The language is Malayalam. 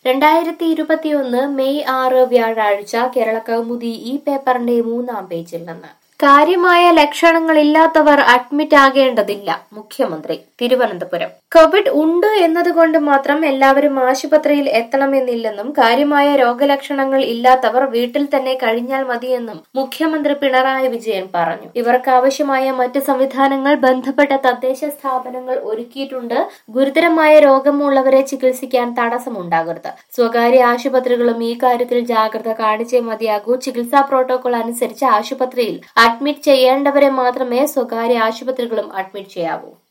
രണ്ടായിരത്തി ഇരുപത്തിയൊന്ന് മെയ് ആറ് വ്യാഴാഴ്ച കേരള കൗമുദി ഈ പേപ്പറിന്റെ മൂന്നാം പേജിൽ നിന്ന് കാര്യമായ ലക്ഷണങ്ങളില്ലാത്തവർ അഡ്മിറ്റ് ആകേണ്ടതില്ല മുഖ്യമന്ത്രി തിരുവനന്തപുരം കോവിഡ് ഉണ്ട് എന്നതുകൊണ്ട് മാത്രം എല്ലാവരും ആശുപത്രിയിൽ എത്തണമെന്നില്ലെന്നും കാര്യമായ രോഗലക്ഷണങ്ങൾ ഇല്ലാത്തവർ വീട്ടിൽ തന്നെ കഴിഞ്ഞാൽ മതിയെന്നും മുഖ്യമന്ത്രി പിണറായി വിജയൻ പറഞ്ഞു ഇവർക്ക് ആവശ്യമായ മറ്റ് സംവിധാനങ്ങൾ ബന്ധപ്പെട്ട തദ്ദേശ സ്ഥാപനങ്ങൾ ഒരുക്കിയിട്ടുണ്ട് ഗുരുതരമായ രോഗമുള്ളവരെ ചികിത്സിക്കാൻ തടസ്സമുണ്ടാകരുത് സ്വകാര്യ ആശുപത്രികളും ഈ കാര്യത്തിൽ ജാഗ്രത കാണിച്ചേ മതിയാകൂ ചികിത്സാ പ്രോട്ടോകോൾ അനുസരിച്ച് ആശുപത്രിയിൽ അഡ്മിറ്റ് ചെയ്യേണ്ടവരെ മാത്രമേ സ്വകാര്യ ആശുപത്രികളും അഡ്മിറ്റ് ചെയ്യാവൂ